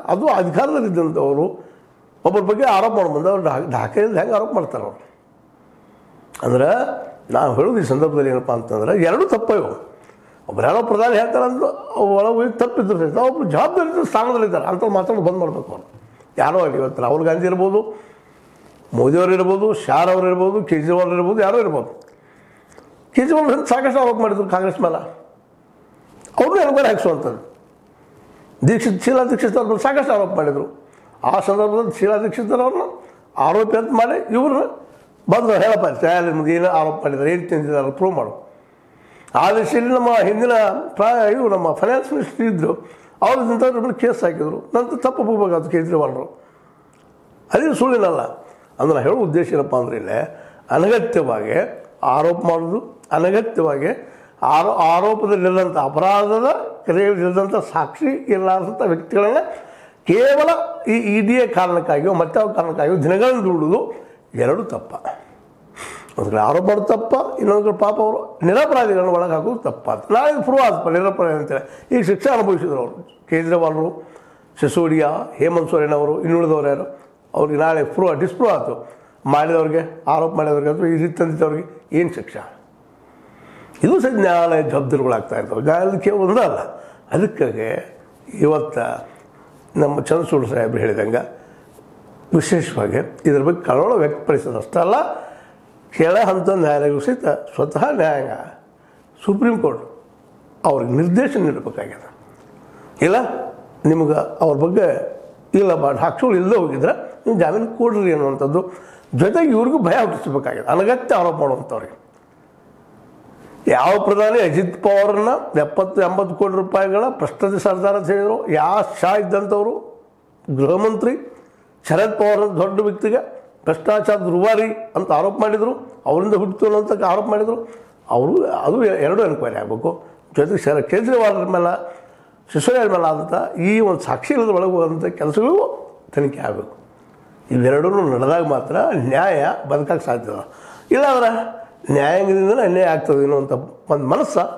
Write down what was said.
ಅದು ಅಧಿಕಾರದಲ್ಲಿದ್ದಂಥವರು ಒಬ್ಬರ ಬಗ್ಗೆ ಆರೋಪ ಮಾಡಿ ಬಂದು ಅವ್ರು ಡಾ ಢಾಕೆಯಲ್ಲಿ ಹೆಂಗೆ ಆರೋಪ ಮಾಡ್ತಾರೆ ಅವರು ಅಂದ್ರೆ ನಾವು ಹೇಳೋದು ಈ ಸಂದರ್ಭದಲ್ಲಿ ಏನಪ್ಪ ಅಂತಂದ್ರೆ ಎರಡೂ ತಪ್ಪ ಇವು ಒಬ್ರು ಯಾರೋ ಪ್ರಧಾನಿ ಹೇಳ್ತಾರೆ ಅಂದ್ರೆ ಒಳಗೆ ಹೋಗಿ ತಪ್ಪಿದ್ರು ಸಹಿತ ಒಬ್ರು ಜವಾಬ್ದಾರಿ ಸ್ಥಾನದಲ್ಲಿದ್ದಾರೆ ಅಂಥವ್ರು ಮಾತಾಡೋದು ಬಂದ್ ಮಾಡಬೇಕು ಅವರು ಯಾರೋ ಆಗಲಿ ಇವತ್ತು ರಾಹುಲ್ ಗಾಂಧಿ ಇರ್ಬೋದು ಮೋದಿಯವರು ಇರ್ಬೋದು ಶಾರ್ ಅವರು ಇರ್ಬೋದು ಕೇಜ್ರಿವಾಲ್ ಇರ್ಬೋದು ಯಾರೋ ಇರ್ಬೋದು ಕೇಜ್ರಿವಾಲ್ ಅಂತ ಸಾಕಷ್ಟು ಆರೋಪ ಮಾಡಿದ್ರು ಕಾಂಗ್ರೆಸ್ ಮೇಲೆ ಅವ್ರನ್ನೂ ಎನ್ಕ್ವೈರಿ ಹಾಕ್ಸುವಂಥದ್ದು ದೀಕ್ಷಿತ್ ಶೀಲಾ ದೀಕ್ಷಿತ್ ಅವ್ರ ಮೇಲೆ ಸಾಕಷ್ಟು ಆರೋಪ ಮಾಡಿದರು ಆ ಸಂದರ್ಭದಲ್ಲಿ ಶೀಲಾ ದೀಕ್ಷಿತ್ ಅವ್ರನ್ನ ಆರೋಪಿ ಅಂತ ಮಾಡಿ ಇವ್ರನ್ನ ಬಂದು ಹೇಳಪ್ಪ ಚಾಯಲ್ ನಿಮ್ಗೆ ಏನು ಆರೋಪ ಮಾಡಿದ್ದಾರೆ ಏನು ತಿಂದಿದ್ದಾರೆ ಪ್ರೂವ್ ಮಾಡು ಆ ದಿಶೆಯಲ್ಲಿ ನಮ್ಮ ಹಿಂದಿನ ಪ್ರಾಯ ಇದು ನಮ್ಮ ಫೈನಾನ್ಸ್ ಮಿನಿಸ್ಟ್ರಿ ಇದ್ದರು ಅವ್ರ ಇಂಥವ್ರ ಮೇಲೆ ಕೇಸ್ ಹಾಕಿದ್ರು ನಂತರ ತಪ್ಪು ಹೋಗ್ಬೇಕಾದ್ರು ಕೇಜ್ರಿವಾಲ್ರು ಅದೇನು ಸುಳ್ಳಿನಲ್ಲ ಅಂದ್ರೆ ಹೇಳೋ ಉದ್ದೇಶ ಏನಪ್ಪ ಅಂದರೆ ಇಲ್ಲೇ ಅನಗತ್ಯವಾಗಿ ಆರೋಪ ಮಾಡೋದು ಅನಗತ್ಯವಾಗಿ ಆರೋ ಆರೋಪದಲ್ಲಿರುವಂಥ ಅಪರಾಧದ ಕ್ರಿಯೆಯಲ್ಲಿರುವಂಥ ಸಾಕ್ಷಿ ಇರಲಾರ್ದಂಥ ವ್ಯಕ್ತಿಗಳನ್ನು ಕೇವಲ ಈ ಇಡಿಯ ಕಾರಣಕ್ಕಾಗಿಯೋ ಮತ್ತಾವ ಕಾರಣಕ್ಕಾಗಿಯೋ ದಿನಗಳನ್ನು ದುಡುವುದು ಎರಡು ತಪ್ಪ ಒಂದು ಕಡೆ ಆರೋಪ ಮಾಡೋದು ತಪ್ಪ ಇನ್ನೊಂದು ಕಡೆ ಪಾಪ ಅವರು ನಿರಪರಾಧಿಗಳನ್ನ ಒಳಗೆ ಹಾಕೋದು ತಪ್ಪ ಅಂತ ನಾಳೆ ಪ್ರೂವ್ ಆದಪ್ಪ ನಿರಪರಾಧಿ ಅಂತೇಳಿ ಈಗ ಶಿಕ್ಷೆ ಅನುಭವಿಸಿದ್ರು ಅವರು ಕೇಜ್ರಿವಾಲ್ರು ಸಿಸೋಡಿಯಾ ಹೇಮಂತ್ ಸೊರೇನ್ ಅವರು ಇನ್ನುಳಿದವರು ಯಾರು ಅವ್ರಿಗೆ ನಾಳೆ ಪ್ರೂವ್ ಡಿಸ್ಪ್ರೂವ್ ಆಯಿತು ಮಾಡಿದವ್ರಿಗೆ ಆರೋಪ ಮಾಡಿದವ್ರಿಗೆ ಅಥವಾ ಈ ರೀತಿ ತಂದಿದ್ದವ್ರಿಗೆ ಏನು ಶಿಕ್ಷೆ ಇದು ಸಹ ನ್ಯಾಯಾಲಯ ಜವಾಬ್ದಾರಿಗಳಾಗ್ತಾ ಇರ್ತವೆ ನ್ಯಾಯಾಲಯ ಕೇವಲ ಒಂದೇ ಅಲ್ಲ ಅದಕ್ಕಾಗಿ ಇವತ್ತು ನಮ್ಮ ಚಂದ್ರಚೂಡ್ ಸಾಹೇಬ್ರು ಹೇಳಿದಂಗೆ ವಿಶೇಷವಾಗಿ ಇದ್ರ ಬಗ್ಗೆ ಕಳವಳ ವ್ಯಕ್ತಪಡಿಸೋದು ಅಷ್ಟೇ ಅಲ್ಲ ಕೆಳ ಹಂತದ ನ್ಯಾಯಾಲಯಗಳು ಸಹಿತ ಸ್ವತಃ ನ್ಯಾಯಾಂಗ ಸುಪ್ರೀಂ ಕೋರ್ಟ್ ಅವ್ರಿಗೆ ನಿರ್ದೇಶನ ನೀಡಬೇಕಾಗಿದೆ ಇಲ್ಲ ನಿಮ್ಗೆ ಅವ್ರ ಬಗ್ಗೆ ಇಲ್ಲ ಬಾ ಸಾಕ್ಷಿಗಳು ಇಲ್ಲದೆ ಹೋಗಿದ್ರೆ ನೀವು ಜಾಮೀನು ಕೊಡ್ರಿ ಅನ್ನುವಂಥದ್ದು ಜೊತೆಗೆ ಇವ್ರಿಗೂ ಭಯ ಹುಟ್ಟಿಸ್ಬೇಕಾಗಿದೆ ಅನಗತ್ಯ ಆರೋಪ ಮಾಡುವಂಥವ್ರಿಗೆ ಯಾವ ಪ್ರಧಾನಿ ಅಜಿತ್ ಪವಾರ್ನ ಎಪ್ಪತ್ತು ಎಂಬತ್ತು ಕೋಟಿ ರೂಪಾಯಿಗಳ ಭ್ರಷ್ಟತೆ ಸರ್ದಾರ ಅಂತ ಹೇಳಿದರು ಯಾವ ಶಾ ಇದ್ದಂಥವರು ಗೃಹ ಮಂತ್ರಿ ಶರದ್ ಪವಾರ್ ಅಂತ ದೊಡ್ಡ ವ್ಯಕ್ತಿಗೆ ಭ್ರಷ್ಟಾಚಾರದ ರುವಾರಿ ಅಂತ ಆರೋಪ ಮಾಡಿದರು ಅವರಿಂದ ಹುಟ್ಟಿತು ಅಂತ ಆರೋಪ ಮಾಡಿದರು ಅವರು ಅದು ಎರಡು ಎನ್ಕ್ವೈರಿ ಆಗಬೇಕು ಜೊತೆಗೆ ಶರ ಕೇಜ್ರಿವಾಲ್ರ ಮೇಲೆ ಸಿಸೋಡಿಯ ಮೇಲೆ ಆದಂಥ ಈ ಒಂದು ಸಾಕ್ಷಿ ಇಲ್ಲದ ಒಳಗೆ ಹೋದಂಥ ಕೆಲಸಗಳು ತನಿಖೆ ಆಗಬೇಕು ಇವೆರಡೂ ನಡೆದಾಗ ಮಾತ್ರ ನ್ಯಾಯ ಬದುಕಕ್ಕೆ ಸಾಧ್ಯ ಇಲ್ಲಾಂದ್ರೆ ನ್ಯಾಯಾಂಗದಿಂದಲೇ ಅನ್ಯಾಯ ಆಗ್ತದೆ ಅನ್ನುವಂಥ ಒಂದು ಮನಸ್ಸು